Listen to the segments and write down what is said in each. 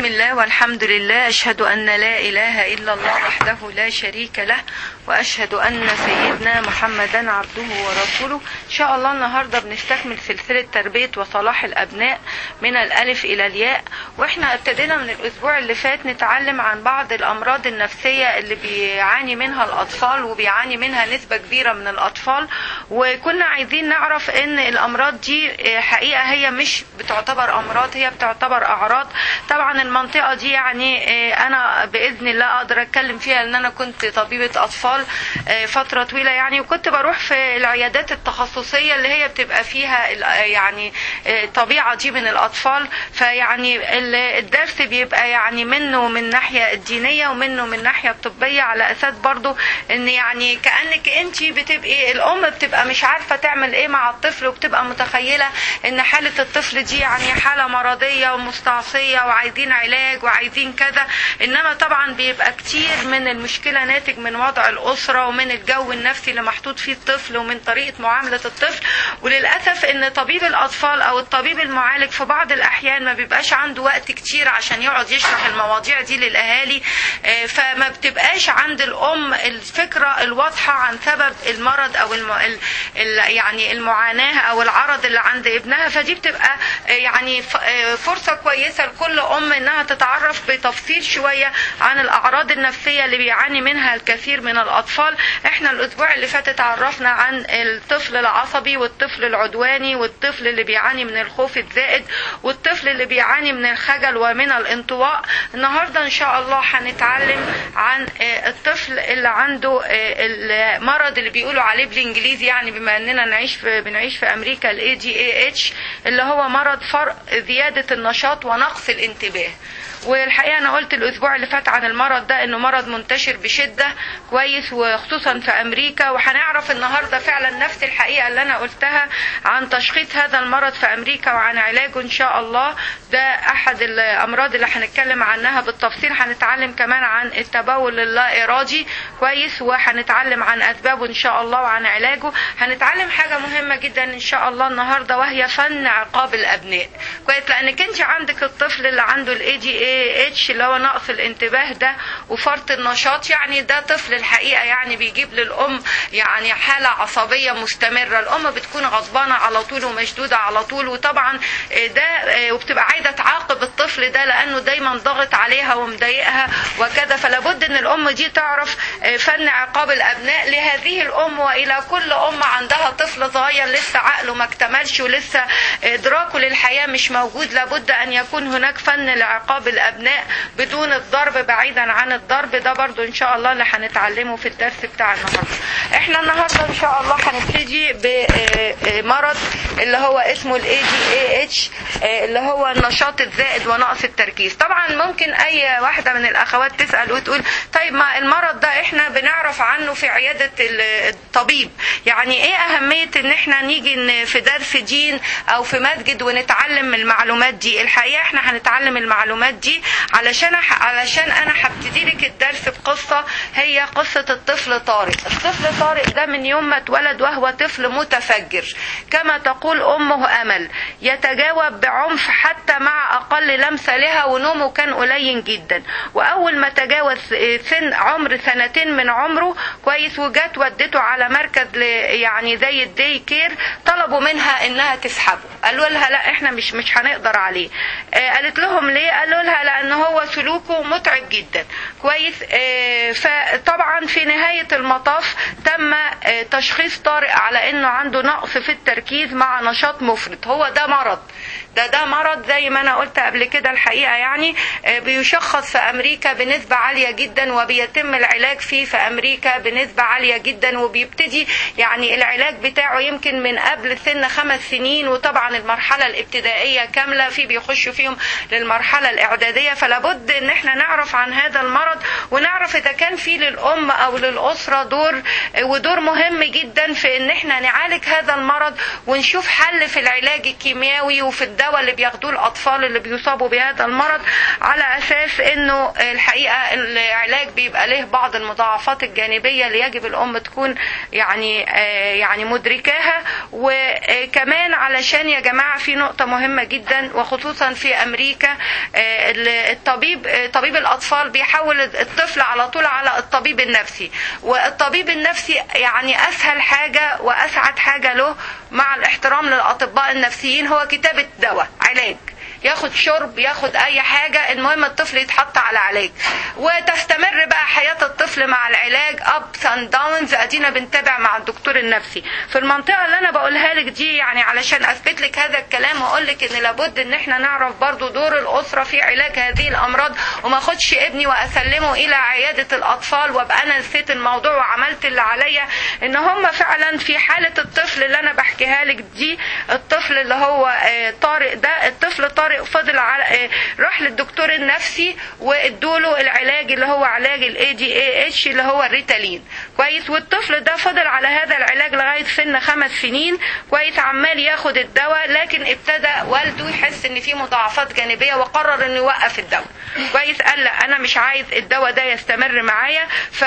بسم الله والحمد لله أشهد أن لا إله إلا الله وحده لا شريك له وأشهد أن سيدنا محمدا عبده ورسوله إن شاء الله النهاردة بنستكمل سلسلة تربية وصلاح الأبناء من الألف إلى الياء وإحنا ابتدينا من الأسبوع اللي فات نتعلم عن بعض الأمراض النفسية اللي بيعاني منها الأطفال وبيعاني منها نسبة كبيرة من الأطفال وكنا عايزين نعرف إن الأمراض دي حقيقة هي مش بتعتبر أمراض هي بتعتبر أعراض طبعا المنطقة دي يعني أنا بإذن الله أقدر أتكلم فيها لأن أنا كنت طبيبة أطفال فترة طويلة يعني وكنت بروح في العيادات التخصصية اللي هي بتبقى فيها يعني الطبيعة دي من الأطفال فيعني الدرس بيبقى يعني منه من الناحية الدينية ومنه من الناحية الطبية على أساس برضو إن يعني كأنك أنت بتبقي الأم بتبقى مش عارفة تعمل إيه مع الطفل وبتبقى متخيلة إن حالة الطفل دي يعني حالة مرضية ومستعصية وعايزين علاج وعايزين كذا إنما طبعا بيبقى كتير من المشكلة ناتج من وضع الأسرة ومن الجو النفسي اللي محطوط فيه الطفل ومن طريقة معاملة الطفل وللأسف إن طبيب الأطفال أو الطبيب المعالج في بعض الأحيان ما بيبقاش عنده وقت كتير عشان يقعد يشرح المواضيع دي للأهالي فما بتبقاش عند الأم الفكرة الواضحة عن سبب المرض أو الم... ال... ال... يعني المعاناة أو العرض اللي عند ابنها فدي بتبقى يعني فرصة كويسة لكل أم إنها تتعرف بتفصيل شوية عن الأعراض النفسية اللي بيعاني منها الكثير من الأطفال احنا الأسبوع اللي فات اتعرفنا عن الطفل العصبي والطفل العدواني والطفل اللي بيعاني من الخوف الزائد والطفل اللي بيعاني من الخجل ومن الانطواء النهاردة إن شاء الله هنتعلم عن الطفل اللي عنده المرض اللي بيقولوا عليه بالانجليزي يعني بما اننا نعيش في بنعيش في امريكا الاي دي اي اتش اللي هو مرض فرق زياده النشاط ونقص الانتباه والحقيقه انا قلت الاسبوع اللي فات عن المرض ده انه مرض منتشر بشده كويس وخصوصا في امريكا وهنعرف النهارده فعلا نفس الحقيقه اللي انا قلتها عن تشخيص هذا المرض في امريكا وعن علاجه ان شاء الله ده احد الامراض اللي هنتكلم عنها بالتفصيل هنتعلم كمان عن التبول اللا ارادي كويس وهنتعلم عن اسبابه ان شاء الله وعن علاجه هنتعلم حاجه مهمه جدا ان شاء الله النهارده وهي فن عقاب الابناء كويس لانك انت عندك الطفل اللي عنده الاي دي اي اتش اللي هو نقص الانتباه ده وفرط النشاط يعني ده طفل الحقيقه يعني بيجيب للام يعني حاله عصبيه مستمره الام بتكون غضبانه على طول ومشدوده على طول وطبعا ده وبتبقى عايزه تعاقب الطفل ده لانه دايما ضاغط عليها ومضايقها وكذا فلا بد ان الام دي تعرف فن عقاب الابناء لهذه الام والى كل ام عندها طفل صغير لسه عقله ما اكتملش ولسه ادراكه للحياه مش موجود لابد ان يكون هناك فن لعقاب الابناء بدون الضرب بعيدا عن الضرب ده برضو ان شاء الله اللي هنتعلمه في الدرس بتاع النهارده احنا النهارده ان شاء الله هنبتدي بمرض اللي هو اسمه الاي دي اي اتش اللي هو النشاط الزائد ونقص التركيز طبعا ممكن اي واحده من الاخوات تسال وتقول طيب ما المرض ده احنا بنعرف عنه في عياده الطبيب يعني ايه اهميه ان احنا نيجي في درس دين او في مسجد ونتعلم المعلومات دي الحقيقه احنا هنتعلم المعلومات دي علشان علشان انا هبتدي لك الدرس بقصه هي قصه الطفل طارق الطفل طارق ده من يوم ما اتولد وهو طفل متفجر كما تقول امه امل يتجاوب بعنف حتى مع اقل لمسه لها ونومه كان قليل جدا واول ما تجاوز سن عمر سنتين من عمره كويس وجت ودته على مركز يعني زي الدي كير طلبوا منها انها تسحبه قالوا لها لا احنا مش مش هنقدر عليه قالت لهم ليه قالوا لها لان هو سلوكه متعب جدا كويس فطبعا في نهايه المطاف تم تشخيص طارق على انه عنده نقص في التركيز مع نشاط مفرط هو ده مرض ده ده مرض زي ما انا قلت قبل كده الحقيقه يعني بيشخص في امريكا بنسبه عاليه جدا وبيتم العلاج فيه في امريكا بنسبه عاليه جدا وبيبتدي يعني العلاج بتاعه يمكن من قبل سن خمس سنين وطبعا المرحله الابتدائيه كامله في بيخشوا فيهم للمرحله الاعداديه فلا بد ان احنا نعرف عن هذا المرض ونعرف اذا كان في للام او للاسره دور ودور مهم جدا في ان احنا نعالج هذا المرض ونشوف حل في العلاج الكيميائي وفي الدواء اللي بياخدوه الاطفال اللي بيصابوا بهذا المرض على اساس انه الحقيقه العلاج بيبقى له بعض المضاعفات الجانبيه اللي يجب الام تكون يعني آه، يعني مدركاها وكمان علشان يا جماعه في نقطه مهمه جدا وخصوصا في امريكا آه، الطبيب آه، طبيب الاطفال بيحول الطفل على طول على الطبيب النفسي والطبيب النفسي يعني اسهل حاجه واسعد حاجه له مع الاحترام للاطباء النفسيين هو كتابه دواء علاج ياخد شرب ياخد اي حاجة المهم الطفل يتحط على علاج وتستمر بقى حياة الطفل مع العلاج ups and downs ادينا بنتابع مع الدكتور النفسي في المنطقة اللي انا بقولها لك دي يعني علشان اثبت لك هذا الكلام واقول لك ان لابد ان احنا نعرف برضو دور الاسرة في علاج هذه الامراض وما اخدش ابني واسلمه الى عيادة الاطفال وابقى انا نسيت الموضوع وعملت اللي عليا ان هم فعلا في حالة الطفل اللي انا بحكيها لك دي الطفل اللي هو آه، طارق ده الطفل طارق فضل على آه، راح للدكتور النفسي وادوله العلاج اللي هو علاج الاي دي اي اتش اللي هو الريتالين كويس والطفل ده فضل على هذا العلاج لغايه سن خمس سنين كويس عمال ياخد الدواء لكن ابتدى والده يحس ان في مضاعفات جانبيه وقرر انه يوقف الدواء كويس قال لا انا مش عايز الدواء ده يستمر معايا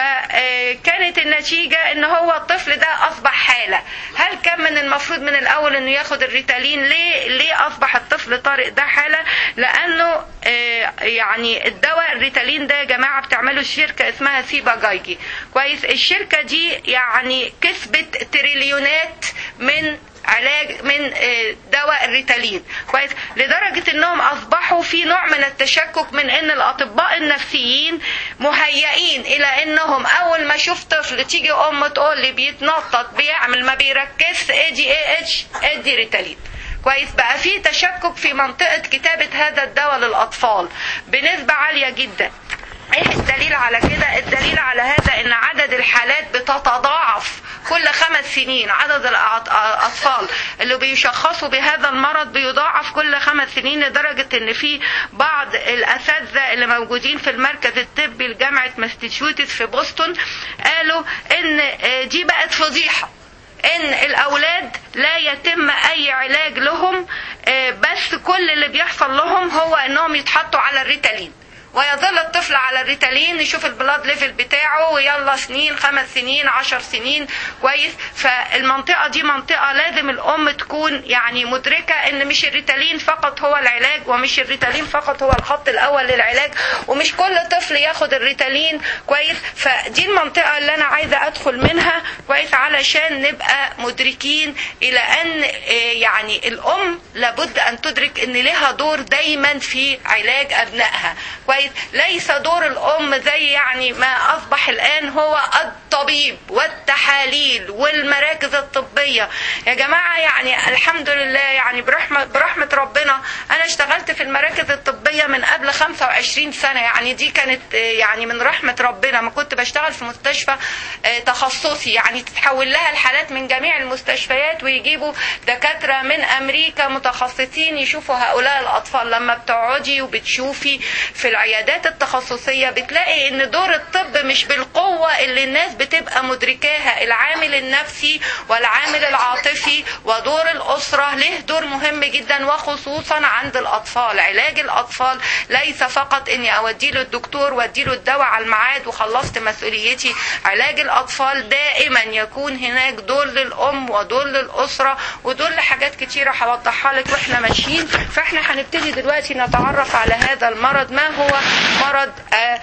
فكانت النتيجه ان هو الطفل ده اصبح حاله هل كان من المفروض من الاول انه ياخد الريتالين ليه ليه اصبح الطفل طارق ده حاله لانه آه، يعني الدواء الريتالين ده يا جماعه بتعمله شركه اسمها سيبا جايجي كويس الشركه دي يعني كسبت تريليونات من علاج من آه، دواء الريتالين كويس لدرجة انهم اصبحوا في نوع من التشكك من ان الاطباء النفسيين مهيئين الى انهم اول ما اشوف طفل تيجي ام تقول لي بيتنطط بيعمل ما بيركزش ادي اي اتش ادي ريتالين كويس بقى في تشكك في منطقة كتابة هذا الدواء للأطفال بنسبة عالية جدا ايه الدليل على كده الدليل على هذا ان عدد الحالات بتتضاعف كل خمس سنين عدد الاطفال اللي بيشخصوا بهذا المرض بيضاعف كل خمس سنين لدرجة ان في بعض الاساتذة اللي موجودين في المركز الطبي لجامعة ماستشوتس في بوسطن قالوا ان دي بقت فضيحة ان الاولاد لا يتم اي علاج لهم آه، بس كل اللي بيحصل لهم هو انهم يتحطوا على الريتالين ويظل الطفل على الريتالين يشوف البلاد ليفل بتاعه ويلا سنين خمس سنين عشر سنين كويس فالمنطقة دي منطقة لازم الأم تكون يعني مدركة إن مش الريتالين فقط هو العلاج ومش الريتالين فقط هو الخط الأول للعلاج ومش كل طفل ياخد الريتالين كويس فدي المنطقة اللي أنا عايزة أدخل منها كويس علشان نبقى مدركين إلى أن آه، يعني الأم لابد أن تدرك إن لها دور دايما في علاج أبنائها كويس ليس دور الأم زي يعني ما أصبح الآن هو الطبيب والتحاليل والمراكز الطبية يا جماعة يعني الحمد لله يعني برحمة, برحمة ربنا أنا اشتغلت في المراكز الطبية من قبل 25 سنة يعني دي كانت آه، يعني من رحمة ربنا ما كنت بشتغل في مستشفى آه، تخصصي يعني تتحول لها الحالات من جميع المستشفيات ويجيبوا دكاترة من أمريكا متخصصين يشوفوا هؤلاء الأطفال لما بتقعدي وبتشوفي في العيادات التخصصية بتلاقي ان دور الطب مش بالقوة اللي الناس بتبقى مدركاها العامل النفسي والعامل العاطفي ودور الأسرة له دور مهم جدا وخصوصا عند الأطفال علاج الأطفال ليس فقط اني اوديله الدكتور واديله الدواء على الميعاد وخلصت مسؤوليتي علاج الأطفال دائما يكون هناك دور للأم ودور للأسرة ودور لحاجات كتيرة هوضحها لك واحنا ماشيين فاحنا هنبتدي دلوقتي نتعرف على هذا المرض ما هو مرض آآ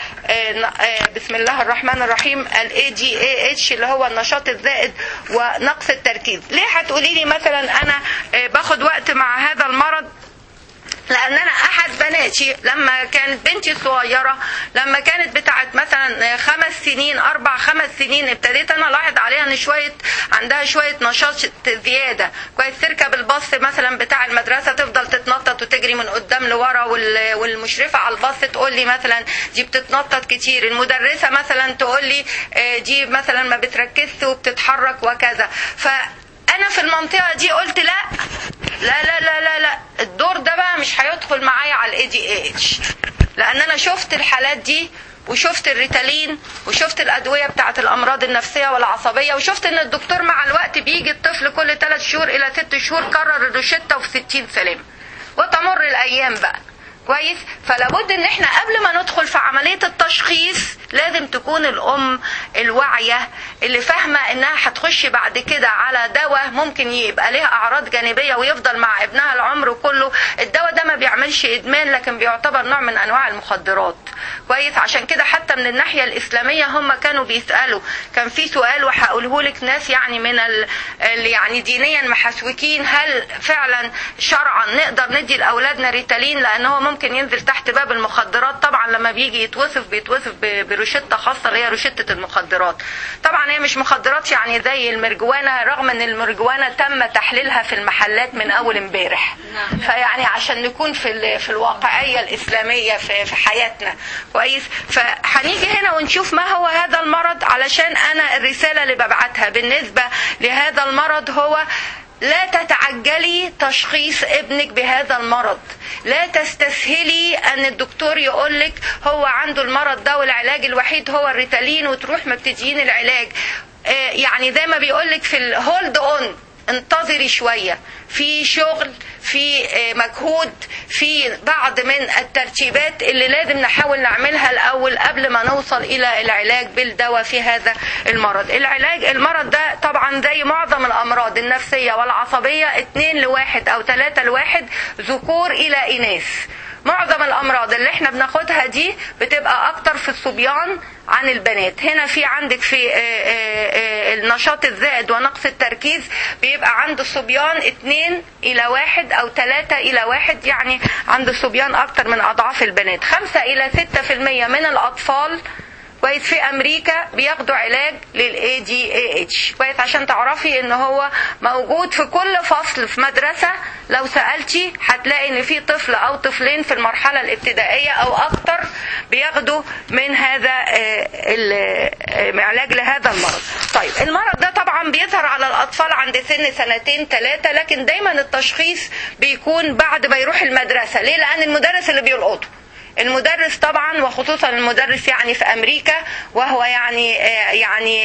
آآ بسم الله الرحمن الرحيم الاي دي اي اتش اللي هو النشاط الزائد ونقص التركيز ليه هتقولي لي مثلا انا آه، باخد وقت مع هذا المرض لان انا احد بناتي لما كانت بنتي صغيره لما كانت بتاعت مثلا خمس سنين اربع خمس سنين ابتديت انا الاحظ عليها ان شويه عندها شويه نشاط زياده كويس تركب الباص مثلا بتاع المدرسه تفضل تتنطط وتجري من قدام لورا وال- والمشرفه على الباص تقول لي مثلا دي بتتنطط كتير المدرسه مثلا تقول لي آه، دي مثلا ما بتركزش وبتتحرك وكذا ف انا في المنطقه دي قلت لا لا لا لا لا لا الدور ده بقى مش هيدخل معايا على الاي دي اتش لان انا شفت الحالات دي وشفت الريتالين وشفت الادويه بتاعت الامراض النفسيه والعصبيه وشفت ان الدكتور مع الوقت بيجي الطفل كل ثلاث شهور الى ست شهور كرر الروشته وفي 60 سلام وتمر الايام بقى كويس فلابد ان احنا قبل ما ندخل في عمليه التشخيص لازم تكون الام الواعيه اللي فاهمه انها هتخش بعد كده على دواء ممكن يبقى ليها اعراض جانبيه ويفضل مع ابنها العمر كله الدواء ده ما بيعملش ادمان لكن بيعتبر نوع من انواع المخدرات كويس عشان كده حتى من الناحيه الاسلاميه هم كانوا بيسالوا كان في سؤال وهقوله لك ناس يعني من ال يعني دينيا محسوكين هل فعلا شرعا نقدر ندي لاولادنا ريتالين لان هو ممكن ينزل تحت باب المخدرات طبعا لما بيجي يتوصف بيتوصف بروشته خاصه اللي هي روشته المخدرات طبعا هي مش مخدرات يعني زي المرجوانه رغم ان المرجوانه تم تحليلها في المحلات من اول امبارح فيعني عشان نكون في في الواقعيه الاسلاميه في, في حياتنا كويس فهنيجي هنا ونشوف ما هو هذا المرض علشان انا الرساله اللي ببعتها بالنسبه لهذا المرض هو لا تتعجلي تشخيص ابنك بهذا المرض لا تستسهلي ان الدكتور يقولك هو عنده المرض ده والعلاج الوحيد هو الريتالين وتروح مبتدئين العلاج يعني زي ما بيقولك في الهولد اون انتظري شوية في شغل في مجهود في بعض من الترتيبات اللي لازم نحاول نعملها الأول قبل ما نوصل إلى العلاج بالدواء في هذا المرض العلاج المرض ده طبعا زي معظم الأمراض النفسية والعصبية اتنين لواحد أو ثلاثة لواحد ذكور إلى إناث معظم الامراض اللي احنا بناخدها دي بتبقى اكتر في الصبيان عن البنات هنا في عندك في النشاط الزائد ونقص التركيز بيبقى عند الصبيان اتنين الى واحد او ثلاثة الى واحد يعني عند الصبيان اكتر من اضعاف البنات خمسة الى ستة في المية من الاطفال كويس في امريكا بياخدوا علاج للاي دي اي اتش كويس عشان تعرفي ان هو موجود في كل فصل في مدرسه لو سالتي هتلاقي ان في طفل او طفلين في المرحله الابتدائيه او اكتر بياخدوا من هذا العلاج لهذا المرض طيب المرض ده طبعا بيظهر على الاطفال عند سن سنتين ثلاثه لكن دايما التشخيص بيكون بعد ما يروح المدرسه ليه لان المدرس اللي بيلقطه المدرس طبعا وخصوصا المدرس يعني في امريكا وهو يعني يعني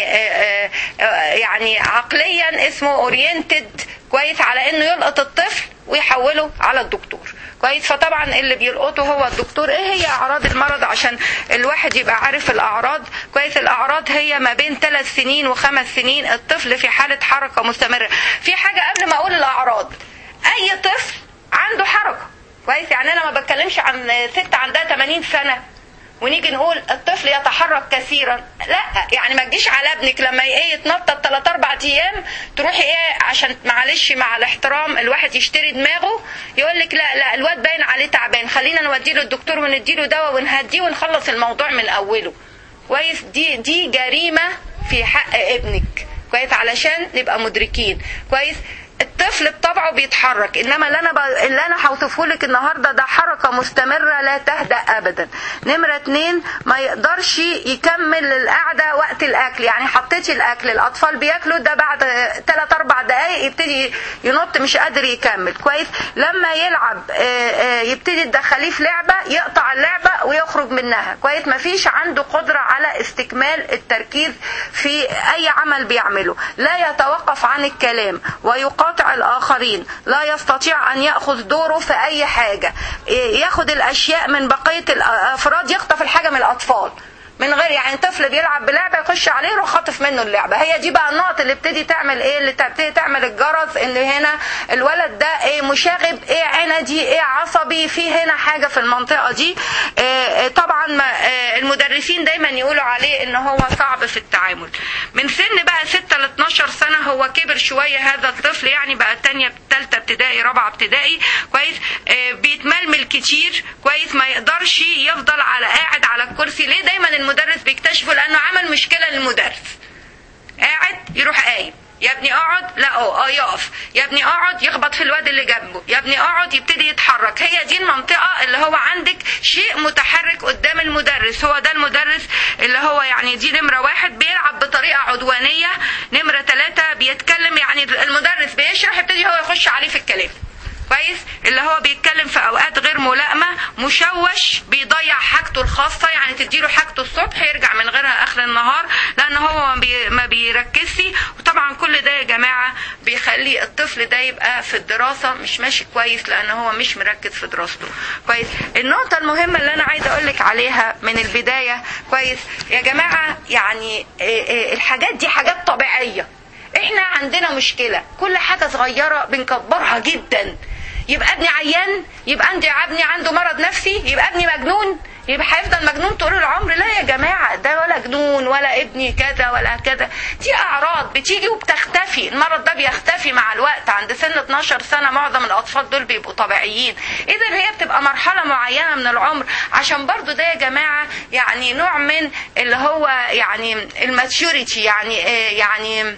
يعني عقليا اسمه اورينتد كويس على انه يلقط الطفل ويحوله على الدكتور كويس فطبعا اللي بيلقطه هو الدكتور ايه هي اعراض المرض عشان الواحد يبقى عارف الاعراض كويس الاعراض هي ما بين ثلاث سنين وخمس سنين الطفل في حاله حركه مستمره في حاجه قبل ما اقول الاعراض اي طفل عنده حركه كويس يعني انا ما بتكلمش عن ست عندها 80 سنه ونيجي نقول الطفل يتحرك كثيرا لا يعني ما تجيش على ابنك لما ايه يتنطط 3 4 ايام تروحي ايه عشان معلش مع الاحترام الواحد يشتري دماغه يقول لك لا لا الواد باين عليه تعبان خلينا نوديه للدكتور ونديله دواء ونهديه ونخلص الموضوع من اوله كويس دي دي جريمه في حق ابنك كويس علشان نبقى مدركين كويس الطفل بطبعه بيتحرك انما اللي انا ب... اللي انا هوصفه لك النهارده ده حركه مستمره لا تهدا ابدا نمره اتنين ما يقدرش يكمل القعده وقت الاكل يعني حطيتي الاكل الاطفال بياكلوا ده بعد 3 4 دقائق يبتدي ينط مش قادر يكمل كويس لما يلعب يبتدي تدخليه في لعبه يقطع اللعبه ويخرج منها كويس ما فيش عنده قدره على استكمال التركيز في اي عمل بيعمله لا يتوقف عن الكلام ويقاطع الآخرين لا يستطيع أن يأخذ دوره في أي حاجة ياخد الأشياء من بقية الأفراد يخطف الحاجة من الأطفال من غير يعني طفل بيلعب بلعبه يخش عليه يروح خاطف منه اللعبه هي دي بقى النقط اللي بتبتدي تعمل ايه اللي تبتدي تعمل الجرس ان هنا الولد ده ايه مشاغب ايه عندي ايه عصبي في هنا حاجه في المنطقه دي إيه طبعا ما إيه المدرسين دايما يقولوا عليه ان هو صعب في التعامل من سن بقى 6 ل 12 سنه هو كبر شويه هذا الطفل يعني بقى تانية ثالثه ابتدائي رابعه ابتدائي كويس إيه بيتململ كتير كويس ما يقدرش يفضل على قاعد على الكرسي ليه دايما المدرس بيكتشفه لانه عمل مشكله للمدرس قاعد يروح قايم يا ابني اقعد لا اه يقف يا ابني اقعد يخبط في الواد اللي جنبه يا ابني اقعد يبتدي يتحرك هي دي المنطقه اللي هو عندك شيء متحرك قدام المدرس هو ده المدرس اللي هو يعني دي نمره واحد بيلعب بطريقه عدوانيه نمره ثلاثه بيتكلم يعني المدرس بيشرح يبتدي هو يخش عليه في الكلام كويس اللي هو بيتكلم في اوقات غير ملائمه مشوش بيضيع حاجته الخاصه يعني تديله حاجته الصبح يرجع من غيرها اخر النهار لان هو ما, بي ما بيركزش وطبعا كل ده يا جماعه بيخلي الطفل ده يبقى في الدراسه مش ماشي كويس لان هو مش مركز في دراسته كويس النقطه المهمه اللي انا عايزه اقول لك عليها من البدايه كويس يا جماعه يعني الحاجات دي حاجات طبيعيه احنا عندنا مشكله كل حاجه صغيره بنكبرها جدا يبقى ابني عيان يبقى عندي ابني عنده مرض نفسي يبقى ابني مجنون يبقى هيفضل مجنون طول العمر لا يا جماعة ده ولا جنون ولا ابني كذا ولا كذا دي أعراض بتيجي وبتختفي المرض ده بيختفي مع الوقت عند سن 12 سنة معظم الأطفال دول بيبقوا طبيعيين إذا هي بتبقى مرحلة معينة من العمر عشان برضو ده يا جماعة يعني نوع من اللي هو يعني الماتيوريتي يعني يعني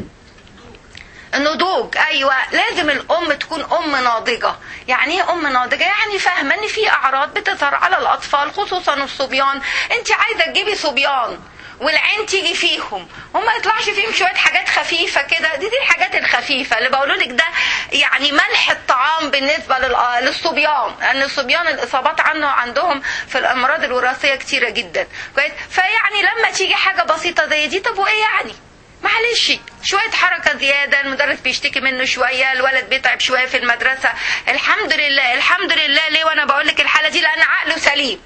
النضوج ايوه لازم الام تكون ام ناضجه يعني ايه ام ناضجه يعني فاهمه ان في اعراض بتظهر على الاطفال خصوصا الصبيان انت عايزه تجيبي صبيان والعين تيجي فيهم وما يطلعش فيهم شويه حاجات خفيفه كده دي دي الحاجات الخفيفه اللي بقوله لك ده يعني ملح الطعام بالنسبه للصبيان لان الصبيان الاصابات عنه عندهم في الامراض الوراثيه كتيره جدا كويس فيعني لما تيجي حاجه بسيطه زي دي طب وايه يعني معلش شوية حركة زيادة المدرس بيشتكي منه شوية الولد بيتعب شوية في المدرسة الحمد لله الحمد لله ليه وانا بقول لك الحالة دي لان عقله سليم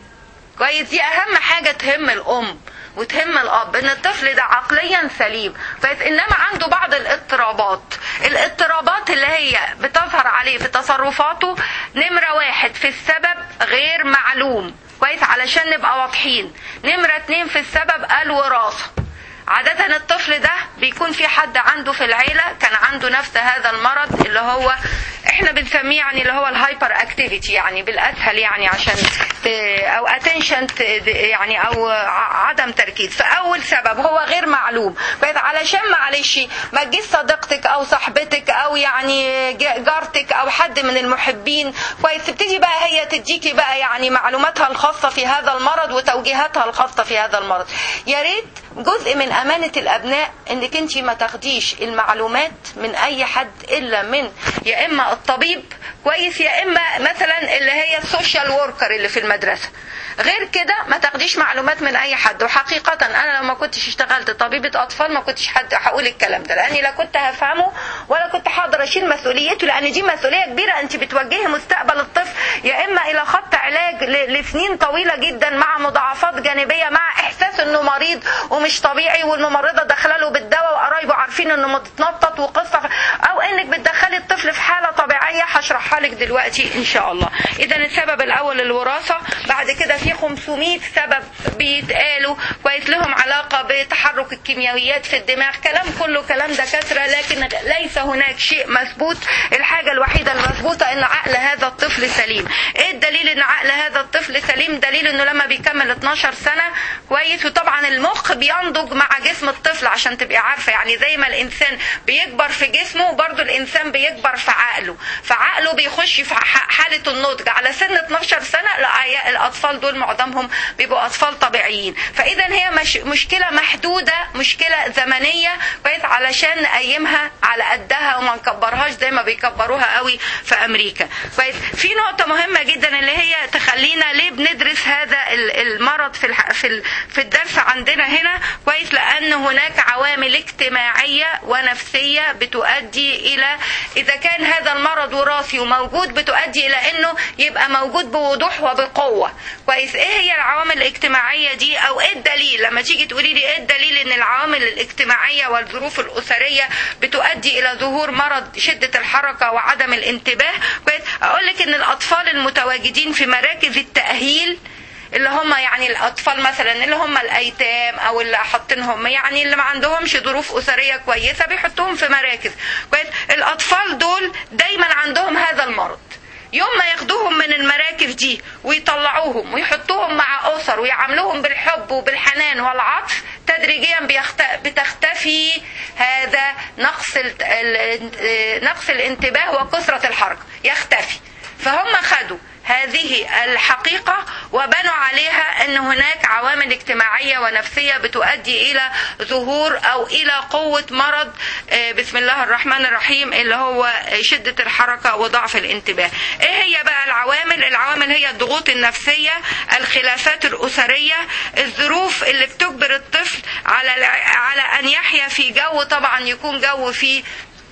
كويس دي اهم حاجة تهم الام وتهم الاب ان الطفل ده عقليا سليم كويس انما عنده بعض الاضطرابات الاضطرابات اللي هي بتظهر عليه في تصرفاته نمرة واحد في السبب غير معلوم كويس علشان نبقى واضحين نمرة اتنين في السبب الوراثة عادة الطفل ده بيكون في حد عنده في العيلة كان عنده نفس هذا المرض اللي هو احنا بنسميه يعني اللي هو الهايبر اكتيفيتي يعني بالاسهل يعني عشان ت... او اتنشن يعني او عدم تركيز فاول سبب هو غير معلوم كويس علشان معلش ما تجيش صديقتك او صاحبتك او يعني جارتك او حد من المحبين كويس تبتدي بقى هي تديكي بقى يعني معلوماتها الخاصه في هذا المرض وتوجيهاتها الخاصه في هذا المرض يا ريت جزء من امانه الابناء انك انت ما تاخديش المعلومات من اي حد الا من يا اما الطبيب كويس يا اما مثلا اللي هي السوشيال وركر اللي في المدرسه غير كده ما تاخديش معلومات من اي حد وحقيقه انا لو ما كنتش اشتغلت طبيبه اطفال ما كنتش حد هقول الكلام ده لاني لا كنت هفهمه ولا كنت هقدر اشيل مسؤوليته لان دي مسؤوليه كبيره انت بتوجهي مستقبل الطفل يا اما الى خط علاج لسنين طويله جدا مع مضاعفات جانبيه مع احساس انه مريض ومش طبيعي والممرضه داخله له بالدواء وقرايبه عارفين انه متنطط وقصه او انك بتدخلي الطفل في حاله طبيعيه هشرحها لك دلوقتي ان شاء الله اذا السبب الاول الوراثه بعد كده في 500 سبب بيتقالوا كويس لهم علاقه بتحرك الكيميائيات في الدماغ كلام كله كلام دكاتره لكن ليس هناك شيء مثبوت الحاجه الوحيده المثبوته ان عقل هذا الطفل سليم ايه الدليل ان عقل هذا الطفل سليم دليل انه لما بيكمل 12 سنه كويس وطبعا المخ بينضج مع جسم الطفل عشان تبقي عارفه يعني زي ما الانسان بيكبر في جسمه برضه الانسان بيكبر في عقله فعقله بيخش في حاله النضج على سن 12 سنه لا الاطفال دول معظمهم بيبقوا اطفال طبيعيين فاذا هي مش مشكله محدوده مشكله زمنيه كويس علشان نقيمها على قدها وما نكبرهاش زي ما بيكبروها قوي في امريكا كويس في نقطه مهمه جدا اللي هي تخلينا ليه بندرس هذا المرض في في في الدرس عندنا هنا كويس لان هناك عوامل اجتماعيه ونفسيه بتؤدي الى اذا كان هذا المرض وراثي وموجود بتؤدي الى انه يبقى موجود بوضوح وبقوه كويس ايه هي العوامل الاجتماعيه دي او ايه الدليل لما تيجي تقولي لي ايه الدليل ان العوامل الاجتماعيه والظروف الاسريه بتؤدي الى ظهور مرض شده الحركه وعدم الانتباه كويس اقول لك ان الاطفال المتواجدين في مراكز التاهيل اللي هم يعني الاطفال مثلا اللي هم الايتام او اللي حاطينهم يعني اللي ما عندهمش ظروف اسريه كويسه بيحطوهم في مراكز كويس الاطفال دول دايما عندهم هذا المرض يوم ما ياخدوهم من المراكز دي ويطلعوهم ويحطوهم مع اسر ويعاملوهم بالحب وبالحنان والعطف تدريجيا بيخت... بتختفي هذا نقص ال... نقص الانتباه وكثره الحركه يختفي فهم خدوا هذه الحقيقة وبنوا عليها أن هناك عوامل اجتماعية ونفسية بتؤدي إلى ظهور أو إلى قوة مرض بسم الله الرحمن الرحيم اللي هو شدة الحركة وضعف الانتباه إيه هي بقى العوامل العوامل هي الضغوط النفسية الخلافات الأسرية الظروف اللي بتجبر الطفل على على أن يحيا في جو طبعا يكون جو فيه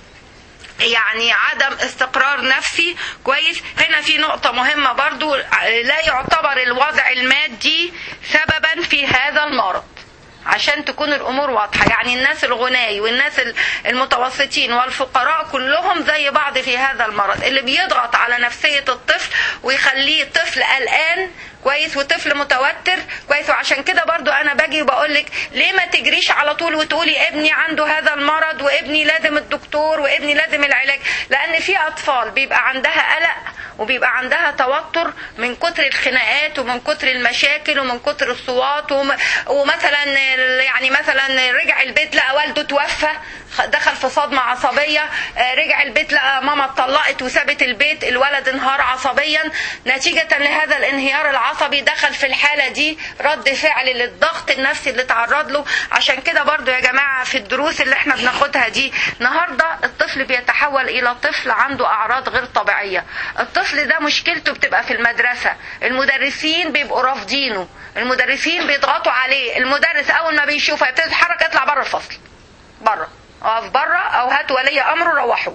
يعني عدم استقرار نفسي كويس هنا في نقطة مهمة برضو لا يعتبر الوضع المادي سببا في هذا المرض عشان تكون الامور واضحه يعني الناس الغناي والناس المتوسطين والفقراء كلهم زي بعض في هذا المرض اللي بيضغط على نفسيه الطفل ويخليه طفل قلقان كويس وطفل متوتر كويس وعشان كده برضو انا باجي وبقول لك ليه ما تجريش على طول وتقولي ابني عنده هذا المرض وابني لازم الدكتور وابني لازم العلاج لان في اطفال بيبقى عندها قلق وبيبقى عندها توتر من كتر الخناقات ومن كتر المشاكل ومن كتر الصوات وم... ومثلا يعني مثلا رجع البيت لقى والده توفى دخل في صدمة عصبية رجع البيت لقى ماما اتطلقت وسابت البيت الولد انهار عصبيا نتيجة لهذا الانهيار العصبي دخل في الحالة دي رد فعل للضغط النفسي اللي تعرض له عشان كده برضو يا جماعة في الدروس اللي احنا بناخدها دي النهاردة الطفل بيتحول الى طفل عنده اعراض غير طبيعية الطفل ده مشكلته بتبقى في المدرسة المدرسين بيبقوا رافضينه المدرسين بيضغطوا عليه المدرس اول ما بيشوفه يبتدي يتحرك يطلع بره الفصل بره اقف بره او هات ولي امره روحوه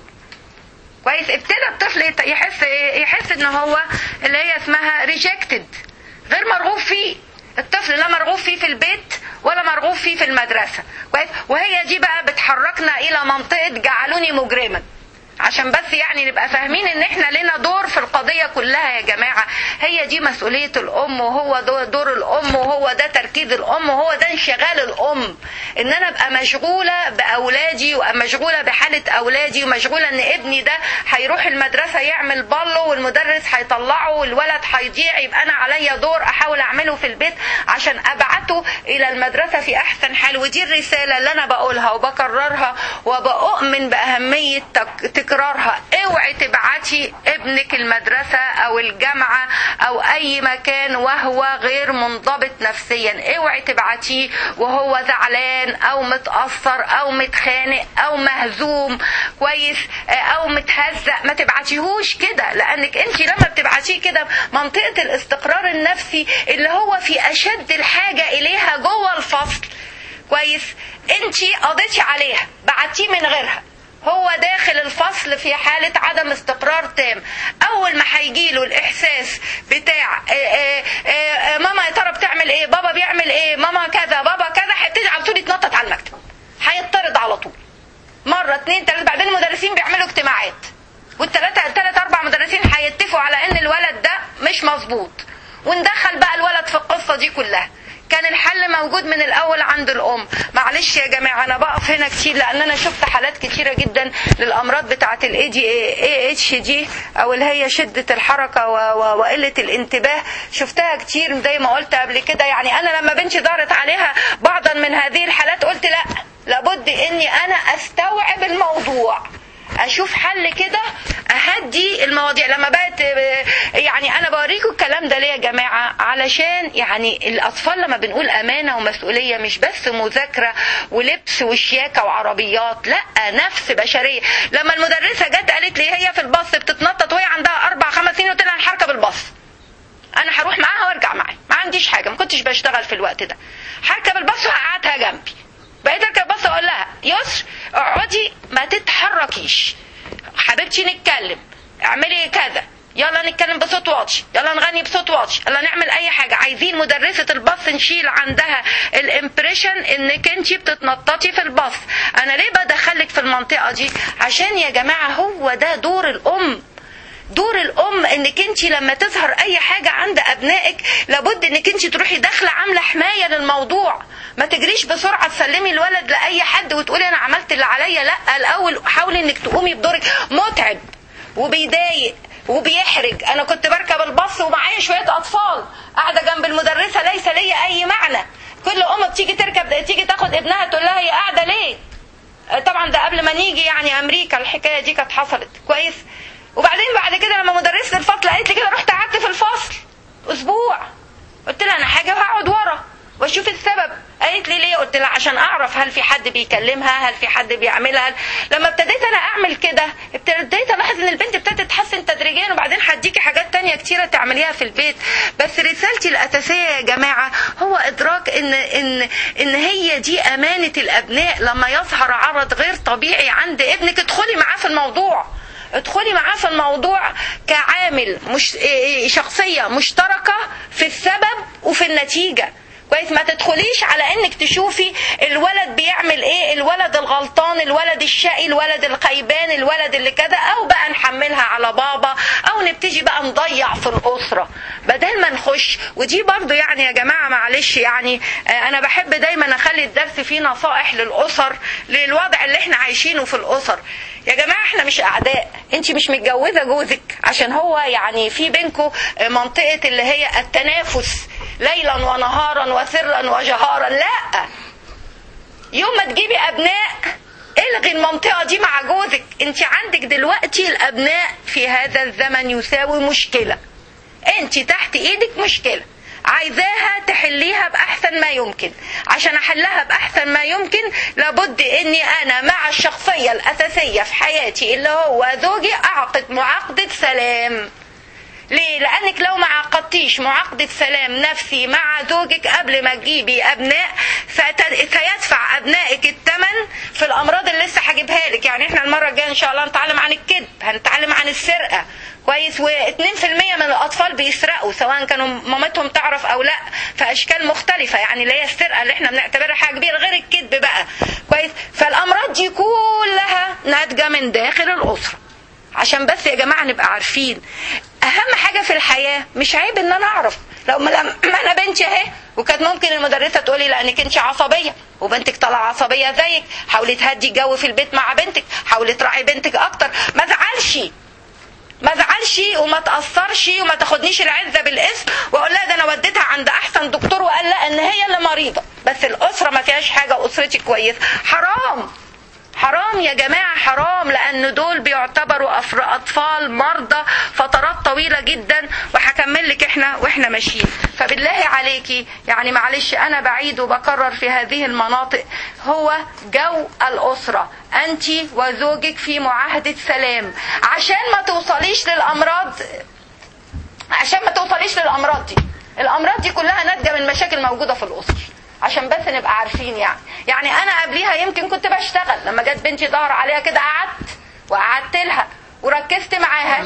كويس ابتدى الطفل يحس يحس ان هو اللي هي اسمها ريجكتد غير مرغوب فيه الطفل لا مرغوب فيه في البيت ولا مرغوب فيه في المدرسه كويس وهي دي بقى بتحركنا الى منطقه جعلوني مجرما عشان بس يعني نبقى فاهمين ان احنا لنا دور في القضية كلها يا جماعة هي دي مسؤولية الام وهو دور الام وهو ده تركيز الام وهو ده انشغال الام ان انا ابقى مشغولة باولادي ومشغولة بحالة اولادي ومشغولة ان ابني ده هيروح المدرسة يعمل بالو والمدرس هيطلعه والولد هيضيع يبقى انا عليا دور احاول اعمله في البيت عشان ابعته الى المدرسة في احسن حال ودي الرسالة اللي انا بقولها وبكررها وبأؤمن باهمية تكرارها اوعي تبعتي ابنك المدرسة او الجامعة او اي مكان وهو غير منضبط نفسيا اوعي تبعتيه وهو زعلان او متأثر او متخانق او مهزوم كويس او متهزق ما تبعتيهوش كده لانك انت لما بتبعتيه كده منطقة الاستقرار النفسي اللي هو في اشد الحاجة اليها جوه الفصل كويس انت قضيتي عليها بعتيه من غيرها هو داخل الفصل في حالة عدم استقرار تام أول ما هيجيله الإحساس بتاع آآ آآ ماما يا ترى بتعمل إيه بابا بيعمل إيه ماما كذا بابا كذا هيبتدي على طول يتنطط على المكتب هيطرد على طول مرة اتنين تلاتة بعدين المدرسين بيعملوا اجتماعات والتلاتة تلات أربع مدرسين هيتفقوا على إن الولد ده مش مظبوط وندخل بقى الولد في القصة دي كلها كان الحل موجود من الاول عند الام معلش يا جماعه انا بقف هنا كتير لان انا شفت حالات كتيره جدا للامراض بتاعه الاي دي اي اتش دي او اللي هي شده الحركه وقله الانتباه شفتها كتير زي ما قلت قبل كده يعني انا لما بنتي دارت عليها بعضا من هذه الحالات قلت لا لابد اني انا استوعب الموضوع اشوف حل كده اهدي المواضيع لما بقت يعني انا بوريكم الكلام ده ليه يا جماعه علشان يعني الاطفال لما بنقول امانه ومسؤوليه مش بس مذاكره ولبس وشياكه وعربيات لا نفس بشريه لما المدرسه جت قالت لي هي في الباص بتتنطط وهي عندها اربع خمس سنين قلت لها انا هركب الباص انا هروح معاها وارجع معاها ما عنديش حاجه ما كنتش بشتغل في الوقت ده هركب الباص وهقعدها جنبي بقيت اركب الباص اقول لها يسر اقعدي ما تتحركيش حبيبتي نتكلم اعملي كذا يلا نتكلم بصوت واطي يلا نغني بصوت واطي يلا نعمل اي حاجه عايزين مدرسه الباص نشيل عندها الامبريشن انك انت بتتنططي في الباص انا ليه بدخلك في المنطقه دي عشان يا جماعه هو ده دور الام دور الام انك انت لما تظهر اي حاجه عند ابنائك لابد انك انت تروحي داخله عامله حمايه للموضوع ما تجريش بسرعه تسلمي الولد لاي حد وتقولي انا عملت اللي عليا لا الاول حاولي انك تقومي بدورك متعب وبيضايق وبيحرج انا كنت بركب الباص ومعايا شويه اطفال قاعده جنب المدرسه ليس لي اي معنى كل ام بتيجي تركب تيجي تاخد ابنها تقول لها هي قاعده ليه طبعا ده قبل ما نيجي يعني امريكا الحكايه دي كانت حصلت كويس وبعدين بعد كده لما مدرسه الفصل قالت لي كده رحت قعدت في الفصل اسبوع قلت لها انا حاجه وهقعد ورا واشوف السبب قالت لي ليه قلت لها عشان اعرف هل في حد بيكلمها هل في حد بيعملها لما ابتديت انا اعمل كده ابتديت الاحظ ان البنت ابتدت تتحسن تدريجيا وبعدين هديكي حاجات تانية كتيرة تعمليها في البيت بس رسالتي الاساسية يا جماعة هو ادراك ان ان ان هي دي امانة الابناء لما يظهر عرض غير طبيعي عند ابنك ادخلي معاه في الموضوع ادخلي معاه في الموضوع كعامل مش شخصية مشتركة في السبب وفي النتيجة كويس ما تدخليش على انك تشوفي الولد بيعمل ايه الولد الغلطان الولد الشقي الولد الخيبان الولد اللي كذا او بقى نحملها على بابا او نبتدي بقى نضيع في الاسره بدل ما نخش ودي برضو يعني يا جماعه معلش يعني انا بحب دايما اخلي الدرس فيه نصائح للاسر للوضع اللي احنا عايشينه في الاسر يا جماعه احنا مش اعداء انت مش متجوزه جوزك عشان هو يعني في بينكم منطقه اللي هي التنافس ليلا ونهارا وسرا وجهارا لا يوم ما تجيبي ابناء الغي المنطقه دي مع جوزك انت عندك دلوقتي الابناء في هذا الزمن يساوي مشكله انت تحت ايدك مشكله عايزاها تحليها باحسن ما يمكن عشان احلها باحسن ما يمكن لابد اني انا مع الشخصيه الاساسيه في حياتي اللي هو زوجي اعقد معاقده سلام ليه؟ لأنك لو ما عقدتيش معاقدة سلام نفسي مع زوجك قبل ما تجيبي أبناء سيدفع أبنائك الثمن في الأمراض اللي لسه هجيبها لك، يعني إحنا المرة الجاية إن شاء الله هنتعلم عن الكذب، هنتعلم عن السرقة، كويس و2% من الأطفال بيسرقوا سواء كانوا مامتهم تعرف أو لا في أشكال مختلفة، يعني اللي هي السرقة اللي إحنا بنعتبرها حاجة كبيرة غير الكذب بقى، كويس؟ فالأمراض دي كلها ناتجة من داخل الأسرة. عشان بس يا جماعة نبقى عارفين اهم حاجه في الحياه مش عيب ان انا اعرف لو ما انا بنتي اهي وكانت ممكن المدرسه تقولي لانك انت عصبيه وبنتك طالعه عصبيه زيك حاولي تهدي الجو في البيت مع بنتك حاولي تراعي بنتك اكتر ما زعلش ما زعلش وما تاثرش وما تاخدنيش العزه بالاسم واقول لها ده انا وديتها عند احسن دكتور وقال لا ان هي اللي مريضه بس الاسره ما فيهاش حاجه اسرتي كويسه حرام حرام يا جماعة حرام لأن دول بيعتبروا أطفال مرضى فترات طويلة جدا وهكمل لك احنا واحنا ماشيين فبالله عليكي يعني معلش أنا بعيد وبكرر في هذه المناطق هو جو الأسرة أنت وزوجك في معاهدة سلام عشان ما توصليش للأمراض عشان ما توصليش للأمراض دي الأمراض دي كلها ناتجة من مشاكل موجودة في الأسر عشان بس نبقى عارفين يعني يعني انا قبليها يمكن كنت بشتغل لما جت بنتي ظهر عليها كده قعدت وقعدت لها وركزت معاها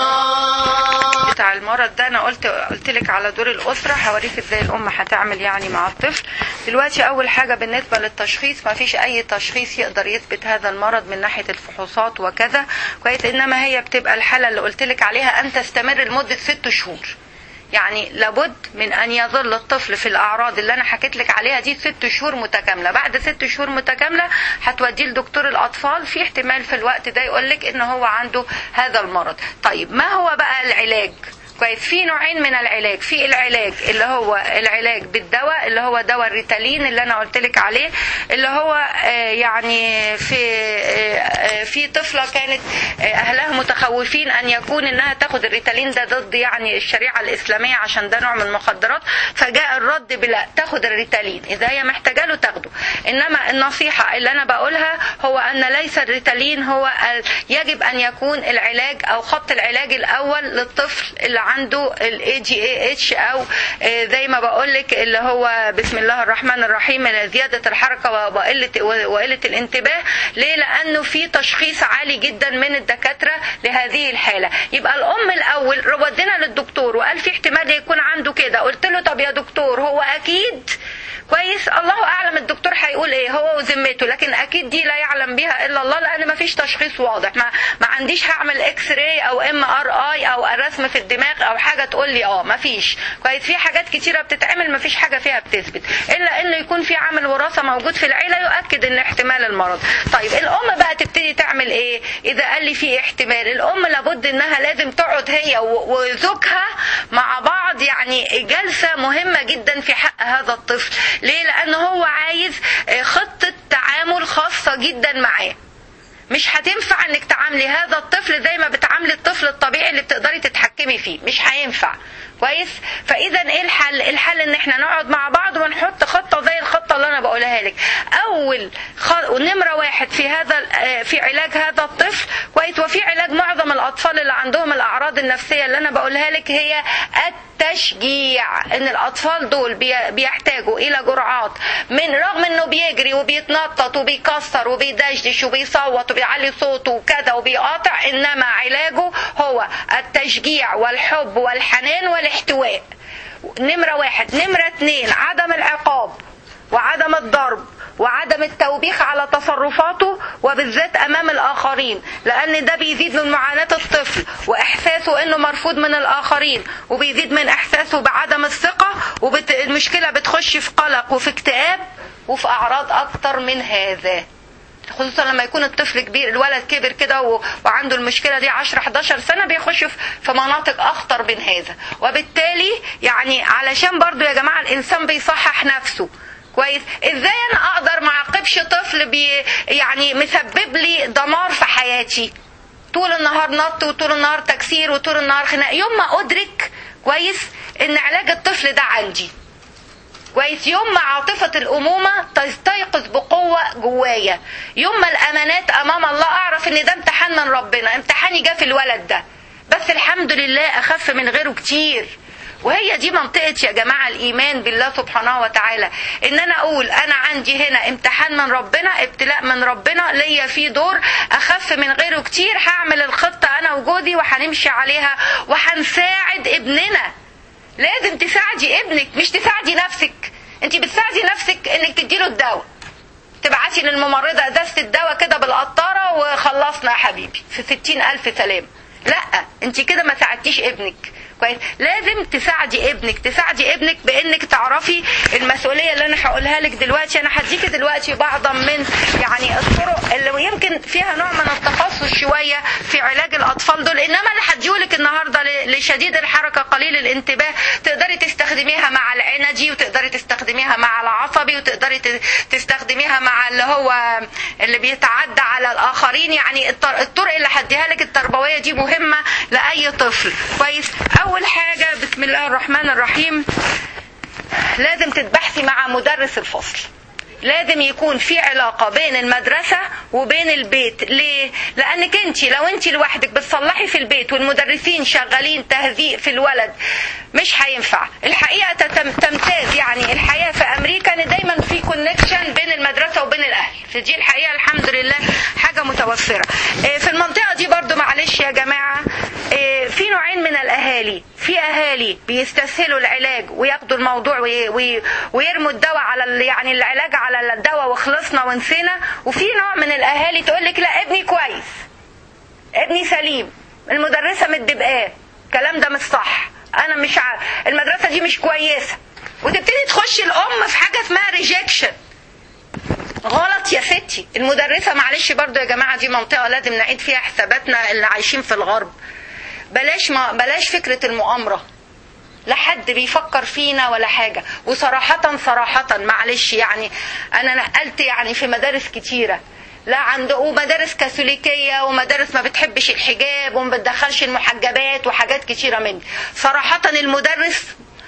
بتاع المرض ده انا قلت قلت لك على دور الاسره هوريك ازاي الام هتعمل يعني مع الطفل دلوقتي اول حاجه بالنسبه للتشخيص ما فيش اي تشخيص يقدر يثبت هذا المرض من ناحيه الفحوصات وكذا كويس انما هي بتبقى الحاله اللي قلت لك عليها ان تستمر لمده ست شهور يعني لابد من ان يظل الطفل في الاعراض اللي انا حكيت لك عليها دي ست شهور متكامله بعد ست شهور متكامله هتوديه لدكتور الاطفال في احتمال في الوقت ده يقول لك ان هو عنده هذا المرض طيب ما هو بقى العلاج كويس في نوعين من العلاج في العلاج اللي هو العلاج بالدواء اللي هو دواء الريتالين اللي انا قلت لك عليه اللي هو يعني في في طفله كانت اهلها متخوفين ان يكون انها تاخد الريتالين ده ضد يعني الشريعه الاسلاميه عشان ده نوع من المخدرات فجاء الرد بلا تاخد الريتالين اذا هي محتاجه له تاخده انما النصيحه اللي انا بقولها هو ان ليس الريتالين هو يجب ان يكون العلاج او خط العلاج الاول للطفل اللي عنده الاي جي اي اتش او زي ما بقول لك اللي هو بسم الله الرحمن الرحيم زياده الحركه وقله وقله الانتباه ليه لانه في تشخيص عالي جدا من الدكاتره لهذه الحاله يبقى الام الاول ودينا للدكتور وقال في احتمال يكون عنده كده قلت له طب يا دكتور هو اكيد كويس الله اعلم الدكتور هيقول ايه هو وذمته لكن اكيد دي لا يعلم بها الا الله لان ما فيش تشخيص واضح ما, ما عنديش هعمل اكس راي او ام ار اي او رسم في الدماغ او حاجه تقول لي اه ما فيش كويس في حاجات كتيره بتتعمل ما فيش حاجه فيها بتثبت الا انه يكون في عامل وراثه موجود في العيله يؤكد ان احتمال المرض طيب الام بقى تبتدي تعمل ايه اذا قال لي في احتمال الام لابد انها لازم تقعد هي وزوجها مع بعض يعني جلسه مهمه جدا في حق هذا الطفل ليه لان هو عايز خطه تعامل خاصه جدا معاه مش هتنفع انك تعاملي هذا الطفل زي ما بتعاملي الطفل الطبيعي اللي بتقدري تتحكمي فيه مش هينفع كويس فاذا ايه الحل الحل ان احنا نقعد مع بعض ونحط خطه زي الخطه اللي انا بقولها لك اول خ... نمره واحد في هذا في علاج هذا الطفل كويس وفي علاج معظم الاطفال اللي عندهم الاعراض النفسيه اللي انا بقولها لك هي التشجيع ان الاطفال دول بي... بيحتاجوا الى جرعات من رغم انه بيجري وبيتنطط وبيكسر وبيدشدش وبيصوت وبيعلي صوته وكذا وبيقاطع انما علاجه هو التشجيع والحب والحنان والاحتواء نمرة واحد نمرة اتنين عدم العقاب وعدم الضرب وعدم التوبيخ على تصرفاته وبالذات امام الاخرين لان ده بيزيد من معاناه الطفل واحساسه انه مرفوض من الاخرين وبيزيد من احساسه بعدم الثقه والمشكله بتخش في قلق وفي اكتئاب وفي اعراض اكتر من هذا خصوصا لما يكون الطفل كبير الولد كبر كده و... وعنده المشكله دي 10 11 سنه بيخش في مناطق اخطر من هذا وبالتالي يعني علشان برضو يا جماعه الانسان بيصحح نفسه كويس ازاي انا اقدر ما اعاقبش طفل بي يعني مسبب لي دمار في حياتي طول النهار نط وطول النهار تكسير وطول النهار خناق يوم ما ادرك كويس ان علاج الطفل ده عندي كويس يوم ما عاطفة الأمومة تستيقظ بقوة جوايا يوم ما الأمانات أمام الله أعرف إن ده امتحان من ربنا امتحاني جه في الولد ده بس الحمد لله أخف من غيره كتير وهي دي منطقة يا جماعة الإيمان بالله سبحانه وتعالى إن أنا أقول أنا عندي هنا امتحان من ربنا ابتلاء من ربنا ليا فيه دور أخف من غيره كتير هعمل الخطة أنا وجودي وهنمشي عليها وهنساعد ابننا لازم تساعدي ابنك مش تساعدي نفسك انت بتساعدي نفسك انك تديله الدواء تبعتي للممرضة ازازة الدواء كده بالقطارة وخلصنا يا حبيبي في ستين ألف سلام لا انت كده ما ساعدتيش ابنك كويس لازم تساعدي ابنك تساعدي ابنك بانك تعرفي المسؤوليه اللي انا هقولها لك دلوقتي انا هديكي دلوقتي بعضا من يعني الطرق اللي يمكن فيها نوع من التخصص شويه في علاج الاطفال دول انما اللي هديهولك النهارده لشديد الحركه قليل الانتباه تقدري تستخدميها مع العندي وتقدري تستخدميها مع العصبي وتقدري تستخدميها مع اللي هو اللي بيتعدى على الاخرين يعني الطرق اللي هديها لك التربويه دي مهمه لاي طفل كويس أول حاجة بسم الله الرحمن الرحيم لازم تتبحثي مع مدرس الفصل لازم يكون في علاقه بين المدرسه وبين البيت ليه لانك انت لو انت لوحدك بتصلحي في البيت والمدرسين شغالين تهزيء في الولد مش هينفع الحقيقه تمتاز يعني الحياه في امريكا ان دايما في كونكشن بين المدرسه وبين الاهل فدي الحقيقه الحمد لله حاجه متوفره في المنطقه دي برضو معلش يا جماعه في نوعين من الاهالي في اهالي بيستسهلوا العلاج وياخدوا الموضوع ويرموا الدواء على يعني العلاج على الدواء وخلصنا ونسينا وفي نوع من الاهالي تقول لك لا ابني كويس ابني سليم المدرسه متدبقاه الكلام ده مش صح انا مش عارف المدرسه دي مش كويسه وتبتدي تخش الام في حاجه اسمها ريجكشن غلط يا ستي المدرسة معلش برضو يا جماعة دي منطقة لازم نعيد فيها حساباتنا اللي عايشين في الغرب بلاش ما بلاش فكرة المؤامرة لا حد بيفكر فينا ولا حاجة وصراحة صراحة معلش يعني أنا نقلت يعني في مدارس كتيرة لا عنده ومدارس كاثوليكية ومدارس ما بتحبش الحجاب وما بتدخلش المحجبات وحاجات كتيرة من صراحة المدرس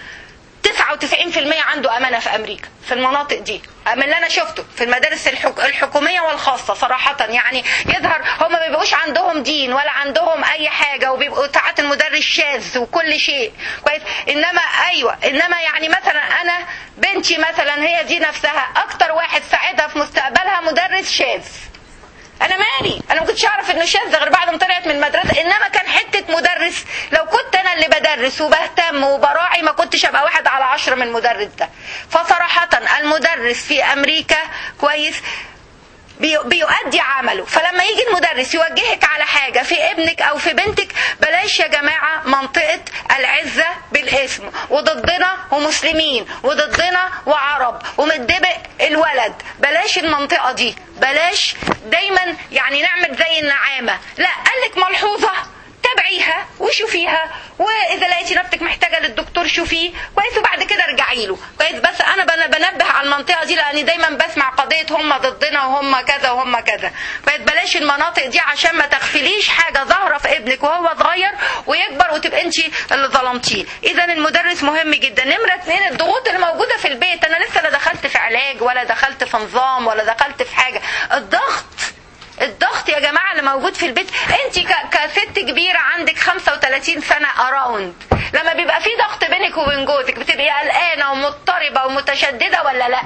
99% عنده امانه في امريكا في المناطق دي من اللي انا شفته في المدارس الحك... الحكوميه والخاصه صراحه يعني يظهر هم ما بيبقوش عندهم دين ولا عندهم اي حاجه وبيبقوا ساعات المدرس شاذ وكل شيء كويس انما ايوه انما يعني مثلا انا بنتي مثلا هي دي نفسها اكتر واحد ساعدها في مستقبلها مدرس شاذ انا مالي انا ما كنتش اعرف انه شاذ غير بعد ما طلعت من المدرسه انما كان حته مدرس لو كنت انا اللي بدرس وبهتم وبراعي ما كنتش ابقى واحد على عشرة من المدرس ده فصراحه المدرس في امريكا كويس بيؤدي عمله فلما يجي المدرس يوجهك على حاجة في ابنك أو في بنتك بلاش يا جماعة منطقة العزة بالاسم وضدنا ومسلمين وضدنا وعرب ومدبق الولد بلاش المنطقة دي بلاش دايما يعني نعمل زي النعامة لا قالك ملحوظة تابعيها وشوفيها واذا لقيتي نفسك محتاجه للدكتور شوفيه كويس وبعد كده ارجعي له كويس بس انا انا بنبه على المنطقه دي لاني دايما بسمع قضيه هم ضدنا وهم كذا وهم كذا بقت بلاش المناطق دي عشان ما تغفليش حاجه ظاهره في ابنك وهو صغير ويكبر وتبقى انت اللي ظلمتيه اذا المدرس مهم جدا نمره اثنين الضغوط اللي موجوده في البيت انا لسه لا دخلت في علاج ولا دخلت في نظام ولا دخلت في حاجه الضغط الضغط يا جماعه اللي موجود في البيت انت ك- كست كبيره عندك 35 سنه اراوند لما بيبقى في ضغط بينك وبين جوزك بتبقي قلقانه ومضطربه ومتشدده ولا لا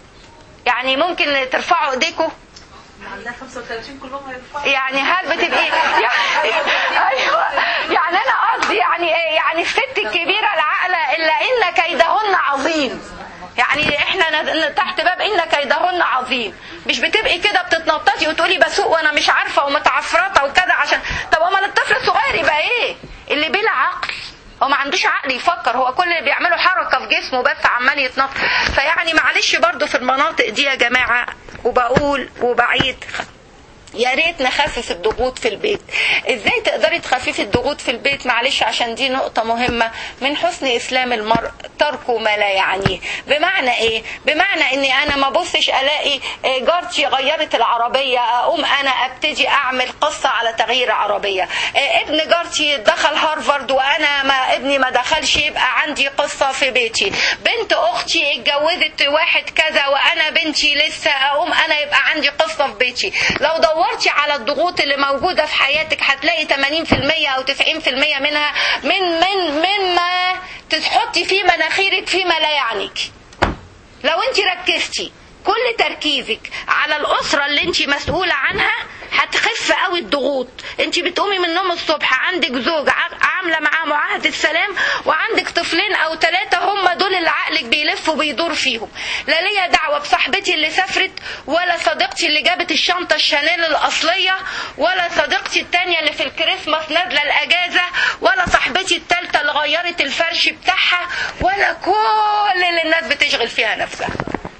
يعني ممكن ترفعوا ايديكم عندها 35 كلهم هيرفعوا يعني هل بتبقي يعني ايوه يعني انا قصدي يعني ايه يعني الست الكبيره العاقله الا ان كيدهن عظيم يعني احنا ن- تحت باب ان كيدهن عظيم مش بتبقي كده بتتنططي وتقولي بسوق وانا مش عارفه ومتعفرطه وكذا عشان طب امال الطفل الصغير يبقى ايه اللي بلا عقل هو ما عندوش عقل يفكر هو كل اللي بيعمله حركه في جسمه بس عمال يتنطط فيعني معلش برضو في المناطق دي يا جماعه وبقول وبعيد يا ريت نخفف الضغوط في البيت ازاي تقدري تخففي الضغوط في البيت معلش عشان دي نقطة مهمة من حسن اسلام المرء تركه ما لا يعنيه بمعنى ايه بمعنى اني انا ما بصش الاقي آه، جارتي غيرت العربية اقوم انا ابتدي اعمل قصة على تغيير عربية آه، ابن جارتي دخل هارفارد وانا ما ابني ما دخلش يبقى عندي قصة في بيتي بنت اختي اتجوزت واحد كذا وانا بنتي لسه اقوم انا يبقى عندي قصة في بيتي لو دورتي على الضغوط اللي موجودة في حياتك هتلاقي 80% او 90% منها من من مما تحطي في مناخيرك فيما لا يعنيك لو انت ركزتي كل تركيزك على الاسره اللي انت مسؤوله عنها هتخف قوي الضغوط انت بتقومي من النوم الصبح عندك زوج ع- عامله معاه معاهده السلام وعندك طفلين او ثلاثه هم دول اللي عقلك بيلف وبيدور فيهم لا ليا دعوه بصاحبتي اللي سافرت ولا صديقتي اللي جابت الشنطه الشانيل الاصليه ولا صديقتي التانية اللي في الكريسماس نازله الاجازه ولا صاحبتي التالتة اللي غيرت الفرش بتاعها ولا كل اللي الناس بتشغل فيها نفسها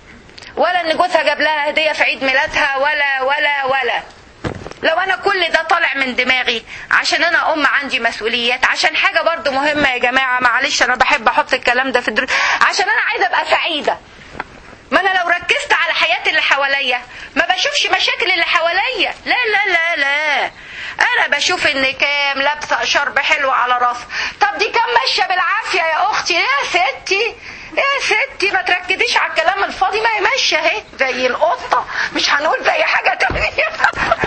ولا ان جوزها جاب لها هديه في عيد ميلادها ولا ولا ولا لو انا كل ده طالع من دماغي عشان انا ام عندي مسؤوليات عشان حاجه برضو مهمه يا جماعه معلش انا بحب احط الكلام ده في الدروس عشان انا عايزه ابقى سعيده ما انا لو ركزت على حياة اللي حواليا ما بشوفش مشاكل اللي حواليا لا لا لا لا انا بشوف ان كام لابسه شرب حلو على راسها طب دي كام ماشيه بالعافيه يا اختي يا ستي يا ستي ما تركزيش على الكلام الفاضي ما هي ماشيه اهي زي القطه مش هنقول زي حاجه تانية